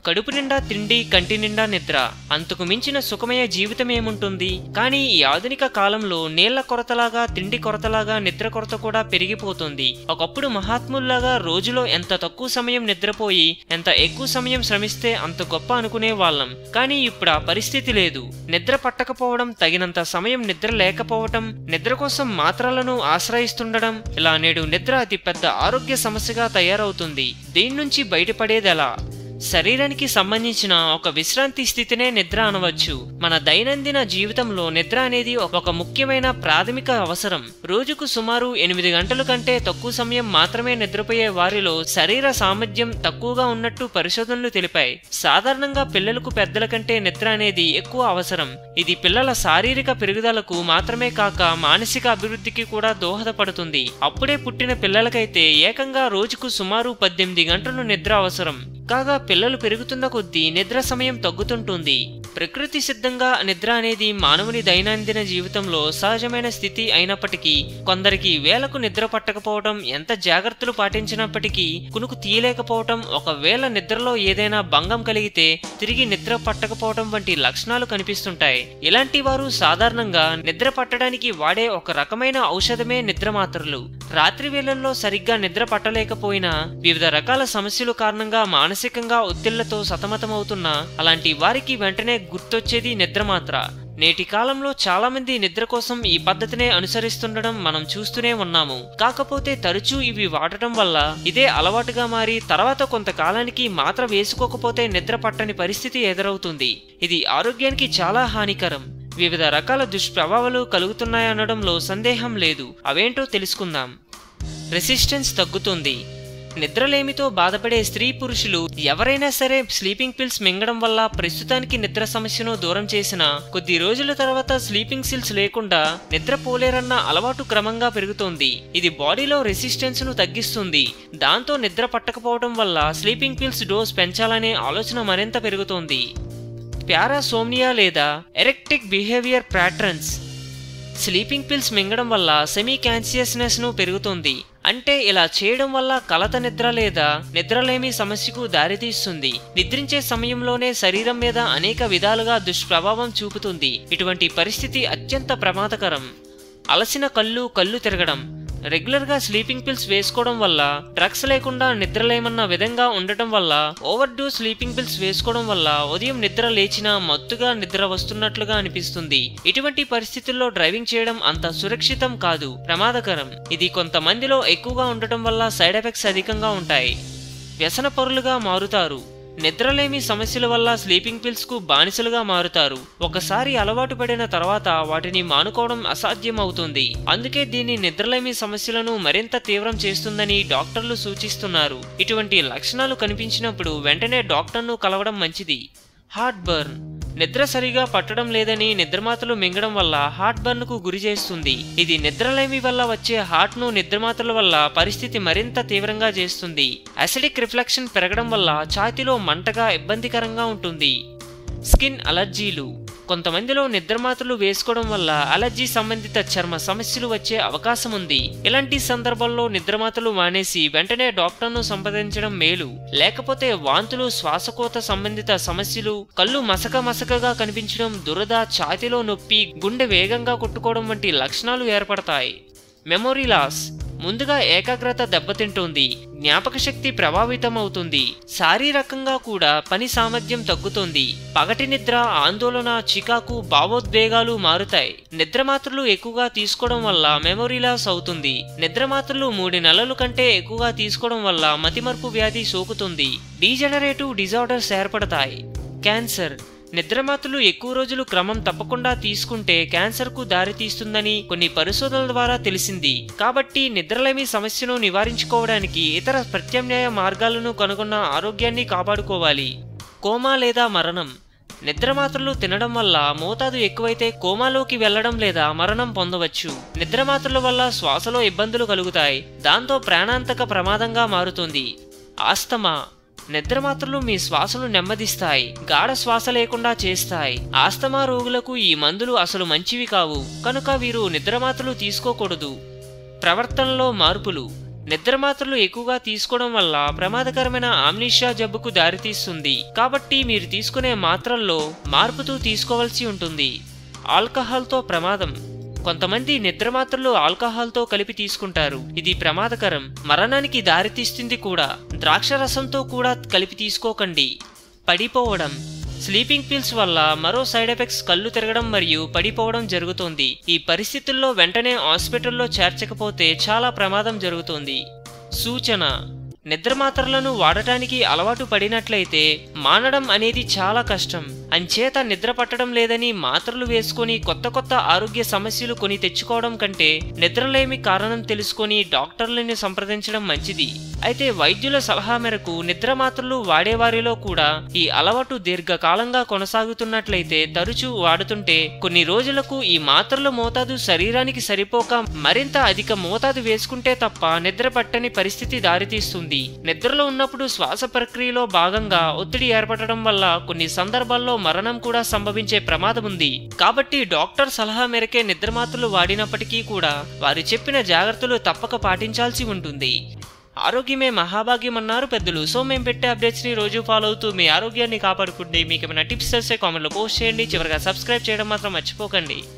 కడుపు నిండా తిండి కంటి నిండా నిద్ర అంతకు మించిన సుఖమయ జీవితం ఏముంటుంది కానీ ఈ ఆధునిక కాలంలో నీళ్ల కొరతలాగా తిండి కొరతలాగా నిద్ర కొరత కూడా పెరిగిపోతుంది ఒకప్పుడు మహాత్ముల్లాగా రోజులో ఎంత తక్కువ సమయం నిద్రపోయి ఎంత ఎక్కువ సమయం శ్రమిస్తే అంత గొప్ప అనుకునే వాళ్ళం కానీ ఇప్పుడు ఆ పరిస్థితి లేదు నిద్ర పట్టకపోవడం తగినంత సమయం నిద్ర లేకపోవటం నిద్ర కోసం మాత్రలను ఆశ్రయిస్తుండడం ఇలా నేడు నిద్ర అతి పెద్ద ఆరోగ్య సమస్యగా తయారవుతుంది దీని నుంచి బయటపడేదెలా శరీరానికి సంబంధించిన ఒక విశ్రాంతి స్థితినే నిద్ర అనవచ్చు మన దైనందిన జీవితంలో నిద్ర అనేది ఒక ముఖ్యమైన ప్రాథమిక అవసరం రోజుకు సుమారు ఎనిమిది గంటల కంటే తక్కువ సమయం మాత్రమే నిద్రపోయే వారిలో శరీర సామర్థ్యం తక్కువగా ఉన్నట్టు పరిశోధనలు తెలిపాయి సాధారణంగా పిల్లలకు పెద్దల కంటే నిద్ర అనేది ఎక్కువ అవసరం ఇది పిల్లల శారీరక పెరుగుదలకు మాత్రమే కాక మానసిక అభివృద్ధికి కూడా దోహదపడుతుంది అప్పుడే పుట్టిన పిల్లలకైతే ఏకంగా రోజుకు సుమారు పద్దెనిమిది గంటలు నిద్ర అవసరం కాగా పిల్లలు పెరుగుతున్న కొద్దీ నిద్ర సమయం తగ్గుతుంటుంది ప్రకృతి సిద్ధంగా నిద్ర అనేది మానవుని దైనందిన జీవితంలో సహజమైన స్థితి అయినప్పటికీ కొందరికి వేలకు నిద్ర పట్టకపోవడం ఎంత జాగ్రత్తలు పాటించినప్పటికీ కునుకు తీయలేకపోవటం ఒకవేళ నిద్రలో ఏదైనా భంగం కలిగితే తిరిగి నిద్ర పట్టకపోవడం వంటి లక్షణాలు కనిపిస్తుంటాయి ఇలాంటి వారు సాధారణంగా నిద్ర పట్టడానికి వాడే ఒక రకమైన ఔషధమే నిద్ర మాత్రలు రాత్రి వేళల్లో సరిగ్గా నిద్ర పట్టలేకపోయినా వివిధ రకాల సమస్యల కారణంగా మానసికంగా ఒత్తిళ్లతో సతమతమవుతున్న అలాంటి వారికి వెంటనే గుర్తొచ్చేది నిద్ర మాత్ర నేటి కాలంలో చాలా మంది నిద్ర కోసం ఈ పద్ధతినే అనుసరిస్తుండడం మనం చూస్తూనే ఉన్నాము కాకపోతే తరచూ ఇవి వాడటం వల్ల ఇదే అలవాటుగా మారి తర్వాత కొంతకాలానికి మాత్ర వేసుకోకపోతే నిద్ర పట్టని పరిస్థితి ఎదురవుతుంది ఇది ఆరోగ్యానికి చాలా హానికరం వివిధ రకాల దుష్ప్రభావాలు కలుగుతున్నాయనడంలో సందేహం లేదు అవేంటో తెలుసుకుందాం రెసిస్టెన్స్ తగ్గుతుంది నిద్రలేమితో బాధపడే స్త్రీ పురుషులు ఎవరైనా సరే స్లీపింగ్ పిల్స్ మింగడం వల్ల ప్రస్తుతానికి నిద్ర సమస్యను దూరం చేసిన కొద్ది రోజుల తర్వాత స్లీపింగ్ సిల్స్ లేకుండా నిద్రపోలేరన్న అలవాటు క్రమంగా పెరుగుతోంది ఇది బాడీలో రెసిస్టెన్స్ ను తగ్గిస్తుంది దాంతో నిద్ర పట్టకపోవడం వల్ల స్లీపింగ్ పిల్స్ డోస్ పెంచాలనే ఆలోచన మరింత పెరుగుతోంది పారాసోమ్నియా లేదా erratic behaviour patterns sleeping pills మింగడం వల్ల సెమీ కాన్షియస్నెస్ ను పెరుగుతుంది అంటే ఇలా చేయడం వల్ల కలత నిద్ర లేదా నిద్రలేమి సమస్యకు దారితీస్తుంది నిద్రించే సమయంలోనే శరీరం మీద అనేక విధాలుగా దుష్ప్రభావం చూపుతుంది ఇటువంటి పరిస్థితి అత్యంత ప్రమాదకరం అలసిన కళ్ళు కళ్ళు తిరగడం రెగ్యులర్గా స్లీపింగ్ పిల్స్ వేసుకోవడం వల్ల డ్రగ్స్ లేకుండా నిద్రలేమన్న విధంగా ఉండటం వల్ల ఓవర్ డూ స్లీపింగ్ పిల్స్ వేసుకోవడం వల్ల ఉదయం నిద్ర లేచినా మత్తుగా నిద్ర వస్తున్నట్లుగా అనిపిస్తుంది ఇటువంటి పరిస్థితుల్లో డ్రైవింగ్ చేయడం అంత సురక్షితం కాదు ప్రమాదకరం ఇది కొంతమందిలో ఎక్కువగా ఉండటం వల్ల సైడ్ ఎఫెక్ట్స్ అధికంగా ఉంటాయి వ్యసన పరులుగా మారుతారు నిద్రలేమి సమస్యల వల్ల స్లీపింగ్ పిల్స్ కు బానిసలుగా మారుతారు ఒకసారి అలవాటు పడిన తర్వాత వాటిని మానుకోవడం అసాధ్యం అవుతుంది అందుకే దీన్ని నిద్రలేమి సమస్యలను మరింత తీవ్రం చేస్తుందని డాక్టర్లు సూచిస్తున్నారు ఇటువంటి లక్షణాలు కనిపించినప్పుడు వెంటనే డాక్టర్ను కలవడం మంచిది హార్ట్ బర్న్ నిద్ర సరిగా పట్టడం లేదని నిద్రమాతలు మింగడం వల్ల హార్ట్ బర్న్ కు గురి చేస్తుంది ఇది నిద్రలేమి వల్ల వచ్చే హార్ట్ ను నిద్రమాతల వల్ల పరిస్థితి మరింత తీవ్రంగా చేస్తుంది అసిడిక్ రిఫ్లెక్షన్ పెరగడం వల్ల ఛాతీలో మంటగా ఇబ్బందికరంగా ఉంటుంది స్కిన్ అలర్జీలు కొంతమందిలో నిద్రమాత్రలు వేసుకోవడం వల్ల అలర్జీ సంబంధిత చర్మ సమస్యలు వచ్చే అవకాశం ఉంది ఇలాంటి సందర్భాల్లో నిద్రమాత్రలు మానేసి వెంటనే డాక్టర్ను సంప్రదించడం మేలు లేకపోతే వాంతులు శ్వాసకోత సంబంధిత సమస్యలు కళ్ళు మసక మసకగా కనిపించడం దురద ఛాతీలో నొప్పి గుండె వేగంగా కొట్టుకోవడం వంటి లక్షణాలు ఏర్పడతాయి మెమొరీ లాస్ ముందుగా ఏకాగ్రత దెబ్బతింటుంది జ్ఞాపక శక్తి ప్రభావితమవుతుంది శారీరకంగా కూడా పని సామర్థ్యం తగ్గుతుంది పగటి నిద్ర ఆందోళన చికాకు భావోద్వేగాలు మారుతాయి నిద్రమాత్రలు ఎక్కువగా తీసుకోవడం వల్ల మెమొరీ లాస్ అవుతుంది నిద్రమాత్రలు మూడు నెలల కంటే ఎక్కువగా తీసుకోవడం వల్ల మతిమరుపు వ్యాధి సోకుతుంది డీజనరేటివ్ డిజార్డర్స్ ఏర్పడతాయి క్యాన్సర్ నిద్రమాత్రలు ఎక్కువ రోజులు క్రమం తప్పకుండా తీసుకుంటే క్యాన్సర్కు దారితీస్తుందని కొన్ని పరిశోధనల ద్వారా తెలిసింది కాబట్టి నిద్రలేమి సమస్యను నివారించుకోవడానికి ఇతర ప్రత్యామ్నాయ మార్గాలను కనుగొన్న ఆరోగ్యాన్ని కాపాడుకోవాలి కోమా లేదా మరణం నిద్రమాత్రలు తినడం వల్ల మోతాదు ఎక్కువైతే కోమాలోకి వెళ్లడం లేదా మరణం పొందవచ్చు నిద్రమాత్రల వల్ల శ్వాసలో ఇబ్బందులు కలుగుతాయి దాంతో ప్రాణాంతక ప్రమాదంగా మారుతుంది ఆస్తమా నిద్రమాత్రలు మీ శ్వాసను నెమ్మదిస్తాయి గాఢ శ్వాస లేకుండా చేస్తాయి ఆస్తమా రోగులకు ఈ మందులు అసలు మంచివి కావు కనుక వీరు నిద్రమాత్రలు తీసుకోకూడదు ప్రవర్తనలో మార్పులు నిద్ర మాత్రలు ఎక్కువగా తీసుకోవడం వల్ల ప్రమాదకరమైన ఆమ్నిషియా జబ్బుకు దారితీస్తుంది కాబట్టి మీరు తీసుకునే మాత్రల్లో మార్పుతూ తీసుకోవాల్సి ఉంటుంది ఆల్కహాల్తో ప్రమాదం కొంతమంది నిద్ర మాత్రలు ఆల్కహాల్తో కలిపి తీసుకుంటారు ఇది ప్రమాదకరం మరణానికి దారితీస్తుంది కూడా ద్రాక్షరసంతో కూడా కలిపి తీసుకోకండి పడిపోవడం స్లీపింగ్ పిల్స్ వల్ల మరో సైడ్ ఎఫెక్ట్స్ కళ్ళు తిరగడం మరియు పడిపోవడం జరుగుతోంది ఈ పరిస్థితుల్లో వెంటనే హాస్పిటల్లో చేర్చకపోతే చాలా ప్రమాదం జరుగుతోంది సూచన నిద్ర మాత్రలను వాడటానికి అలవాటు పడినట్లయితే మానడం అనేది చాలా కష్టం అంచేత నిద్ర పట్టడం లేదని మాత్రలు వేసుకొని కొత్త కొత్త ఆరోగ్య సమస్యలు కొని తెచ్చుకోవడం కంటే నిద్రలేమి కారణం తెలుసుకొని డాక్టర్లని సంప్రదించడం మంచిది అయితే వైద్యుల సలహా మేరకు నిద్ర మాత్రలు వాడేవారిలో కూడా ఈ అలవాటు దీర్ఘకాలంగా కొనసాగుతున్నట్లయితే తరచూ వాడుతుంటే కొన్ని రోజులకు ఈ మాత్రల మోతాదు శరీరానికి సరిపోక మరింత అధిక మోతాదు వేసుకుంటే తప్ప నిద్ర పట్టని పరిస్థితి దారితీస్తుంది నిద్రలో ఉన్నప్పుడు శ్వాస ప్రక్రియలో భాగంగా ఒత్తిడి ఏర్పడటం వల్ల కొన్ని సందర్భాల్లో మరణం కూడా సంభవించే ప్రమాదం ఉంది కాబట్టి డాక్టర్ సలహా మేరకే నిద్ర మాత్రలు వాడినప్పటికీ కూడా వారు చెప్పిన జాగ్రత్తలు తప్పక పాటించాల్సి ఉంటుంది ఆరోగ్యమే మహాభాగ్యం అన్నారు పెద్దలు సో మేము పెట్టే అప్డేట్స్ని రోజు ఫాలో అవుతూ మీ ఆరోగ్యాన్ని కాపాడుకుంటే మీకు ఏమైనా టిప్స్ వస్తే కామెంట్లో పోస్ట్ చేయండి చివరిగా సబ్స్క్రైబ్ చేయడం మాత్రం మర్చిపోకండి